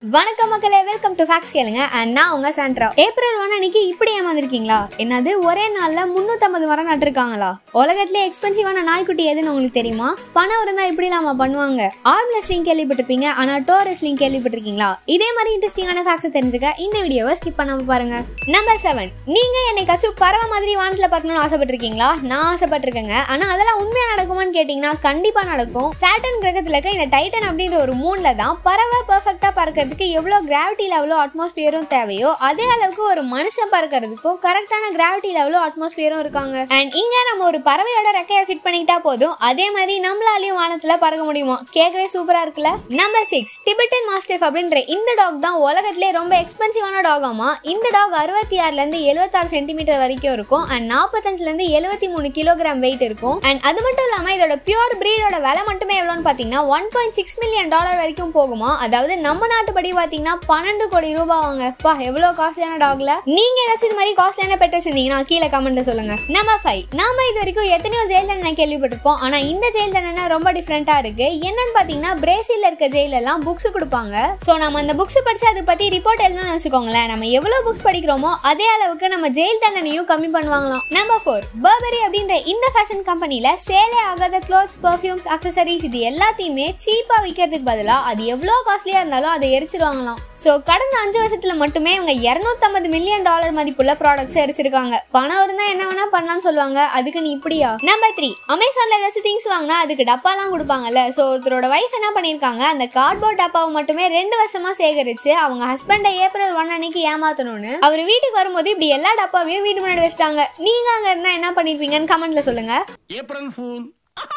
வணக்கம் மக்களே welcome to facts கேளுங்க அண்ட் நான் உங்க சாண்ட்ரா ஏப்ரல் ஒன் அன்னைக்கு இப்படி ஏமாந்துருக்கீங்களா என்னது ஒரே நாள்ல முன்னூத்தம்பது மரம் நட்டிருக்காங்களா உலகத்திலே எக்ஸ்பென்சிவான நாய்க்குட்டி எதுன்னு உங்களுக்கு தெரியுமா பணம் இருந்தா இப்படி இல்லாம பண்ணுவாங்க ஆர்ம் ரெஸ்லிங் கேள்விப்பட்டிருப்பீங்க ஆனா டோ ரெஸ்லிங் கேள்விப்பட்டிருக்கீங்களா இதே மாதிரி இன்ட்ரெஸ்டிங்கான ஃபேக்ஸ் தெரிஞ்சுக்க இந்த வீடியோவை ஸ்கிப் பண்ணாம பாருங்க நம்பர் செவன் நீங்க என்னைக்காச்சும் பறவை மாதிரி வானத்துல பறக்கணும்னு ஆசைப்பட்டிருக்கீங்களா நான் ஆசைப்பட்டிருக்கேங்க ஆனா அதெல்லாம் உண்மையா நடக்குமான்னு கேட்டீங்கன்னா கண்டிப்பா நடக்கும் சாட்டன் கிரகத்துல இருக்க இந்த டைட்டன் அப்படின்ற ஒரு மூன்ல தான் பறவை பெர்ஃபெக்டா பறக்கிறதுக்கு எவ்வளவு கிராவிட்டி லெவலோ அட்மாஸ்பியரும் தேவையோ அதே அளவுக்கு ஒரு மனுஷன் பறக்கிறதுக்கும் கரெக்டான கிராவிட்டி லெவலோ அட்மாஸ்பியரும் இருக்காங்க அண்ட் இங்க நம்ம ஒரு பறவையோட ரெக்கையை ஃபிட் பண்ணிக்கிட்டா போதும் அதே மாதிரி நம்மளாலையும் வானத்துல பறக்க முடியுமா கேட்கவே சூப்பரா இருக்குல்ல நம்பர் சிக்ஸ் டிபெட்டன் மாஸ்டிஃப் அப்படின்ற இந்த டாக் தான் உலகத்திலே ரொம்ப எக்ஸ்பென்சிவான டாக் ஆமா இந்த டாக் அறுபத்தி ஆறுல இருந்து எழுபத்தாறு சென்டிமீட்டர் வரைக்கும் இருக்கும் அண்ட் நாற்பத்தஞ்சுல இருந்து எழுபத்தி மூணு கிலோகிராம் வெயிட் இருக்கும் அண்ட் அது மட்டும் இல்லாம இதோட பியூர் பிரீடோட விலை மட்டுமே எவ்வளோன்னு பாத்தீங்கன்னா one point six million dollar வரைக்கும் போகுமா அதாவது நம்ம நாட்டுப்படி பாத்தீங்கன்னா பன்னெண்டு கோடி ரூபாய் வாங்க பா எவ்வளவு காஸ்ட்லியான டாக்ல நீங்க ஏதாச்சும் இது மாதிரி காஸ்ட்லியான பெட்டர்ஸ் இருந்தீங்கன்னா கீழே கமெண்ட்ல சொல்லுங்க நம்பர் ஃபைவ் நாம இது வரைக்கும் எத்தனையோ ஜெயில் தண்டனை கேள்விப்பட்டிருப்போம் ஆனா இந்த ஜெயில் தண்டனை ரொம்ப டிஃப்ரெண்டா இருக்கு என்னன்னு பாத்தீங்கன்னா பிரேசில்ல இருக்க ஜெயில எல்லாம் புக்ஸ் கொடுப்பாங்க சோ நம்ம அந்த புக்ஸ் படிச்சு அதை பத்தி ரிப்போர்ட் எழுதணும்னு வச்சுக்கோங்களேன் நம்ம எவ்வளவு புக்ஸ் படிக்கிறோமோ அதே அளவுக்கு நம்ம ஜெயில் தண்டனையும் கம்மி பண்ணுவாங்களாம் நம்பர் ஃபோர் பர்பரி அப்படின்ற இந்த ஃபேஷன் கம்பெனில சேலே ஆகாத க்ளோத்ஸ் பர்ஃப்யூம்ஸ் அக்சசரிஸ் இது எல்லாத்தையுமே சீப்பா விற்கிறதுக்கு பதிலா அது எவ்வளோ காஸ்ட்லியா இருந்தாலும் அதை எரிச்சிருவாங்களாம் ஸோ கடந்த அஞ்சு வருஷத்துல மட்டுமே இவங்க இரநூத்தம்பது மில்லியன் டாலர் மதிப்புள்ள ப்ராடக்ட்ஸ் எரிச்சிருக்காங்க பணம் இருந்தா என்ன வேணா பண்ணலாம்னு சொல்லுவாங்க அதுக்கு நீ இப்படியா நம்பர் த்ரீ அமேசான்ல ஏதாச்சும் திங்ஸ் வாங்கினா அதுக்கு டப்பாலாம் கொடுப்பாங்கல்ல ஸோ ஒருத்தரோட வைஃப் என்ன பண்ணியிருக்காங்க அந்த கார்ட்போர்ட் டப்பாவை மட்டுமே ரெண்டு வருஷமா சேகரிச்சு அவங்க ஹஸ்பண்டை ஏப்ரல் ஒன் அன்னைக்கு ஏமாத்தணும்னு அவர் வீட்டுக்கு வரும்போது இப்படி எல்லா டப்பாவையும் வீட்டு முன்னாடி வச்சிட்டாங்க நீங்க அங்க இருந்தா என்ன பண்ணிருப்பீங்கன்னு கமெண்ட்ல சொல்லுங்க April fool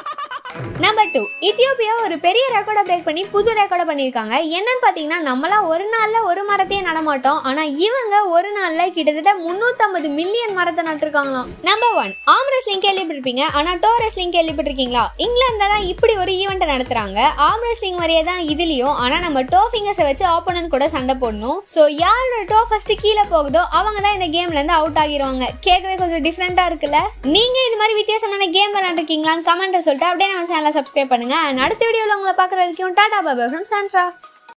number two Ethiopia ஒரு பெரிய ரெக்கார்டை பிரேக் பண்ணி புது ரெக்கார்டை பண்ணியிருக்காங்க என்னன்னு பார்த்தீங்கன்னா நம்மளாம் ஒரு நாளில் ஒரு மரத்தையே நடமாட்டோம் ஆனால் இவங்க ஒரு நாளில் கிட்டத்தட்ட முந்நூற்றம்பது மில்லியன் மரத்தை நட்டிருக்காங்களாம் நம்பர் ஒன் ஆம் ரெஸ்லிங் கேள்விப்பட்டிருப்பீங்க ஆனால் டோ ரெஸ்லிங் கேள்விப்பட்டிருக்கீங்களா இங்கிலாந்துல தான் இப்படி ஒரு ஈவெண்ட்டை நடத்துறாங்க ஆம் ரெஸ்லிங் மாதிரியே தான் இதுலேயும் ஆனால் நம்ம டோ ஃபிங்கர்ஸை வச்சு ஆப்போனன்ட் கூட சண்டை போடணும் ஸோ யாரோட டோ ஃபர்ஸ்ட் கீழே போகுதோ அவங்க தான் இந்த கேம்ல இருந்து அவுட் ஆகிருவாங்க கேட்கவே கொஞ்சம் டிஃப்ரெண்டா இருக்குல்ல நீங்க இது மாதிரி வித்தியாசமான கேம் விளையாண்டுருக்கீங்களான்னு கமெண்ட்டை சொல்லிட்டு அப்படியே நம்ம சேனலை சப்ஸ்கிரைப் பண்ணுங்க அண்ட் அடுத்த வீடியோவில் உங்களை பார்க்குற வரைக்கும் டாடா பாபா ஃப்ரம் சாண்ட்ரா